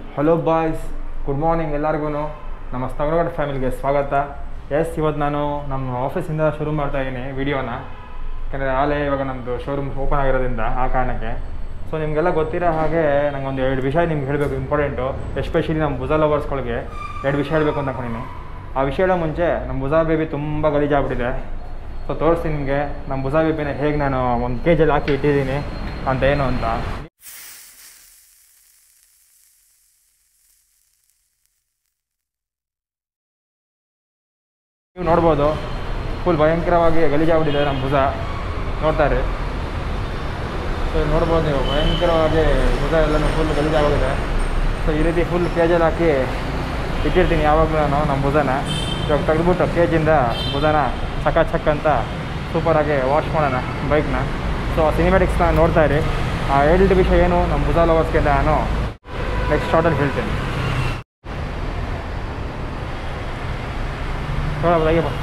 hello boys good morning ಎಲ್ಲರಿಗೂ ನಮ್ಮ ಸ್ತಗರಗಡ ಫ್ಯಾಮಿಲಿಗೆ ಸ್ವಾಗತ ಎಸ್ ಇವತ್ತು ನಾನು ನಮ್ಮ ಆಫೀಸಿಂದ ಶುರು ಮಾಡ್ತಾ ಇದ್ದೀನಿ ವಿಡಿಯೋನ ಯಾಕಂದರೆ ಆಲೇ ಇವಾಗ ನಮ್ಮದು ಶೋರೂಮ್ ಓಪನ್ ಆಗಿರೋದ್ರಿಂದ ಆ ಕಾರಣಕ್ಕೆ ಸೊ ನಿಮಗೆಲ್ಲ ಗೊತ್ತಿರೋ ಹಾಗೆ ನಂಗೊಂದು ಎರಡು ವಿಷಯ ನಿಮ್ಗೆ ಹೇಳಬೇಕು ಇಂಪಾರ್ಟೆಂಟು ಎಸ್ಪೆಷಲಿ ನಮ್ಮ ಬುಜಾ ಲವರ್ಸ್ಗಳಿಗೆ ಎರಡು ವಿಷಯ ಹೇಳಬೇಕು ಅಂತ ಅನ್ಕೊಂಡಿನಿ ಆ ವಿಷಯ ಹೇಳೋ ಮುಂಚೆ ನಮ್ಮ ಬುಜಾ ಬೇಬಿ ತುಂಬ ಗಲೀಜಾಗ್ಬಿಟ್ಟಿದೆ ಸೊ ತೋರಿಸ್ತೀನಿ ನಿಮಗೆ ನಮ್ಮ ಬುಜಾ ಬೇಬಿನ ಹೇಗೆ ನಾನು ಒಂದು ಕೆ ಜಿಯಲ್ಲಿ ಹಾಕಿ ಇಟ್ಟಿದ್ದೀನಿ ಅಂತ ಏನು ಅಂತ ನೀವು ನೋಡ್ಬೋದು ಫುಲ್ ಭಯಂಕರವಾಗಿ ಗಲೀಜಾಗ್ಬಿಟ್ಟಿದೆ ನಮ್ಮ ಭುಜ ನೋಡ್ತಾ ಇರಿ ಸೊ ಇಲ್ಲಿ ನೋಡ್ಬೋದು ನೀವು ಭಯಂಕರವಾಗಿ ಭುಜ ಎಲ್ಲನೂ ಫುಲ್ ಗಲೀಜಾಗೋಗಿದೆ ಸೊ ಈ ರೀತಿ ಫುಲ್ ಕೇಜಲ್ಲಿ ಹಾಕಿ ಇಟ್ಟಿರ್ತೀನಿ ಯಾವಾಗಲೂ ನಾನು ನಮ್ಮ ಭುಜನ ಇವಾಗ ತೆಗೆದ್ಬಿಟ್ಟು ಕೇಜಿಂದ ಭುಜನ ಚಕ ಚಕ್ ಅಂತ ಸೂಪರಾಗಿ ವಾಶ್ ಮಾಡೋಣ ಬೈಕ್ನ ಸೊ ಆ ಸಿನಿಮ್ಯಾಟಿಕ್ಸ್ನ ನೋಡ್ತಾ ಇರಿ ಆ ಎರಡು ವಿಷಯ ಏನು ನಮ್ಮ ಭುಜ ಲವರ್ಸ್ಗೆ ನಾನು ನೆಕ್ಸ್ಟ್ ಶಾರ್ಟಲ್ಲಿ ಹೇಳ್ತೀನಿ ನೋಡೋದು ಹಾಗೆ ಬಾ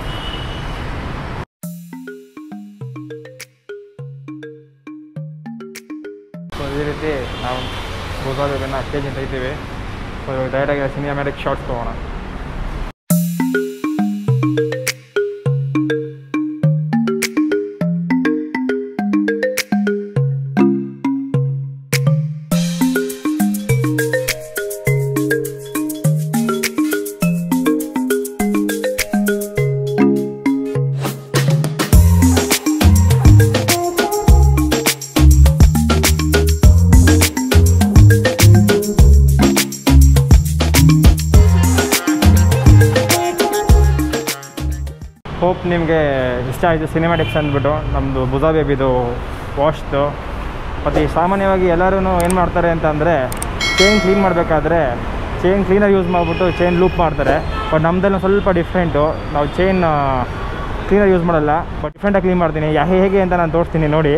ಸೊ ಈ ರೀತಿ ನಾವು ಗೋಸಾದನ್ನ ಕೆ ಜಿ ತೆಗಿತೀವಿ ಸೊ ಇವಾಗ ಡೈರೆಕ್ಟಾಗಿ ಸಿನಿಮ್ಯಾಟಿಕ್ ಶಾರ್ಟ್ಸ್ ತೊಗೋಣ ಹೋಪ್ ನಿಮಗೆ ಇಷ್ಟ ಆಯಿತು ಸಿನಿಮ್ಯಾಟಿಕ್ಸ್ ಅಂದ್ಬಿಟ್ಟು ನಮ್ಮದು ಬುಜಾ ಬೇಬಿದು ವಾಶ್ದು ಮತ್ತು ಈ ಸಾಮಾನ್ಯವಾಗಿ ಎಲ್ಲರೂ ಏನು ಮಾಡ್ತಾರೆ ಅಂತಂದರೆ ಚೈನ್ ಕ್ಲೀನ್ ಮಾಡಬೇಕಾದ್ರೆ ಚೈನ್ ಕ್ಲೀನರ್ ಯೂಸ್ ಮಾಡಿಬಿಟ್ಟು ಚೈನ್ ಲೂಪ್ ಮಾಡ್ತಾರೆ ಬಟ್ ನಮ್ಮದೆಲ್ಲ ಸ್ವಲ್ಪ ಡಿಫ್ರೆಂಟು ನಾವು ಚೈನ್ ಕ್ಲೀನರ್ ಯೂಸ್ ಮಾಡಲ್ಲ ಬಟ್ ಡಿಫ್ರೆಂಟಾಗಿ ಕ್ಲೀನ್ ಮಾಡ್ತೀನಿ ಯಾ ಹೇಗೆ ಅಂತ ನಾನು ತೋರಿಸ್ತೀನಿ ನೋಡಿ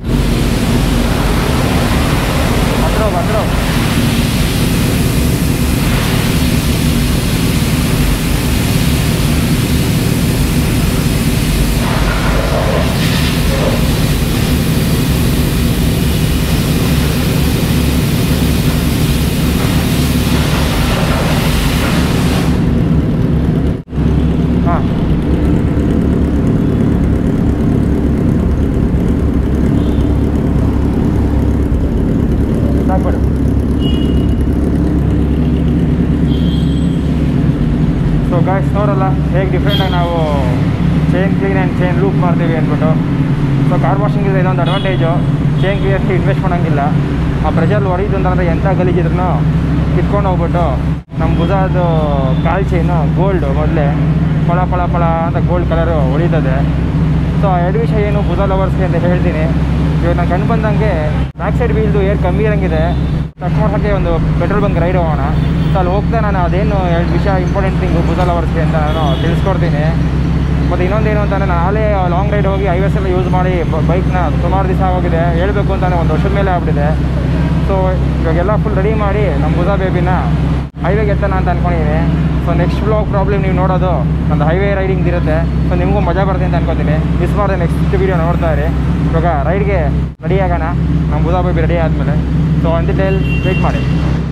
ಬಂದ್ರು ಬಂದ್ರು ಹಾಂ ಸಾಕ್ಬಿಡು ಸೊ ಗಾಯ್ಸ್ ನೋಡಲ್ಲ ಹೇಗೆ ಡಿಫ್ರೆಂಟಾಗಿ ನಾವು chain clean and chain loop ಮಾಡ್ತೀವಿ ಅಂದ್ಬಿಟ್ಟು ಸೊ ಕಾರ್ ವಾಷಿಂಗ್ ಇದೆ ಇದೊಂದು ಅಡ್ವಾಂಟೇಜು ಚೈನ್ ಕ್ಲಿಯರ್ಗೆ ಇನ್ವೆಸ್ಟ್ ಮಾಡೋಂಗಿಲ್ಲ ಆ ಪ್ರೆಷರ್ ಹೊಡಿತು ಅಂತಂದರೆ ಎಂಥ ಗಲೀಜಿದ್ರು ಕಿತ್ಕೊಂಡು ಹೋಗ್ಬಿಟ್ಟು ನಮ್ಮ ಭುಜದ್ದು ಕಾಲ್ ಚೈನು ಗೋಲ್ಡು ಮೊದಲೇ ಫಳ ಫಳ ಫಳ ಅಂತ ಗೋಲ್ಡ್ ಕಲರು ಹೊಡಿತದೆ ಸೊ ಆ ಎರಡು ವಿಷಯ ಏನು ಭುಜ ಲವರ್ಸ್ಗೆ ಅಂತ ಹೇಳ್ತೀನಿ ಇವಾಗ ನಾನು ಕಂಡು ಬಂದಂಗೆ ಬ್ಯಾಕ್ ಸೈಡ್ ವೀಲ್ದು ಏರ್ ಕಮ್ಮಿ ಇರೋಂಗಿದೆ ಚೆಕ್ ಮಾಡೋಕ್ಕೆ ಒಂದು ಪೆಟ್ರೋಲ್ ಬಂಕ್ ರೈಡ್ ಹೋಗೋಣ ಸೊ ಅಲ್ಲಿ ಹೋಗ್ತಾ ನಾನು ಅದೇನು ಎರಡು ವಿಷಯ ಇಂಪಾರ್ಟೆಂಟ್ ಥಿಂಗು ಭುಜ ಲವರ್ಸ್ಗೆ ಅಂತ ನಾನು ತಿಳಿಸ್ಕೊಡ್ತೀನಿ ಮತ್ತು ಇನ್ನೊಂದೇನು ಅಂತಂದರೆ ನಾನು ಆಲೇ ಲಾಂಗ್ ರೈಡ್ ಹೋಗಿ ಹೈವೇಸ್ ಎಲ್ಲ ಯೂಸ್ ಮಾಡಿ ಬೈಕ್ನ ಸುಮಾರು ದಿವಸ ಆಗೋಗಿದೆ ಹೇಳಬೇಕು ಅಂತಂದರೆ ಒಂದು ವರ್ಷದ ಮೇಲೆ ಆಗ್ಬಿಟ್ಟಿದೆ ಸೊ ಇವಾಗೆಲ್ಲ ಫುಲ್ ರೆಡಿ ಮಾಡಿ ನಮ್ಮ ಭುಜ ಬೇಬಿನ ಹೈವೇಗೆ ಎತ್ತನ ಅಂತ ಅಂದ್ಕೊಂಡಿದ್ದೀನಿ ಸೊ ನೆಕ್ಸ್ಟ್ ಬ್ಲಾಗ್ ಪ್ರಾಬ್ಲಮ್ ನೀವು ನೋಡೋದು ಒಂದು ಹೈವೇ ರೈಡಿಂಗ್ ಇರುತ್ತೆ ಸೊ ನಿಮಗೂ ಮಜಾ ಬರುತ್ತೆ ಅಂತ ಅನ್ಕೋತೀನಿ ಮಿಸ್ ಮಾಡಿದೆ ನೆಕ್ಸ್ಟ್ ವೀಡಿಯೋ ನೋಡ್ತಾ ಇರಿ ಇವಾಗ ರೈಡ್ಗೆ ರೆಡಿ ಆಗೋಣ ನಮ್ಮ ಭುಜ ಬೇಬಿ ರೆಡಿ ಆದಮೇಲೆ ಸೊ ಅಂದಿಟೇಲ್ ವೆಯ್ಟ್ ಮಾಡಿ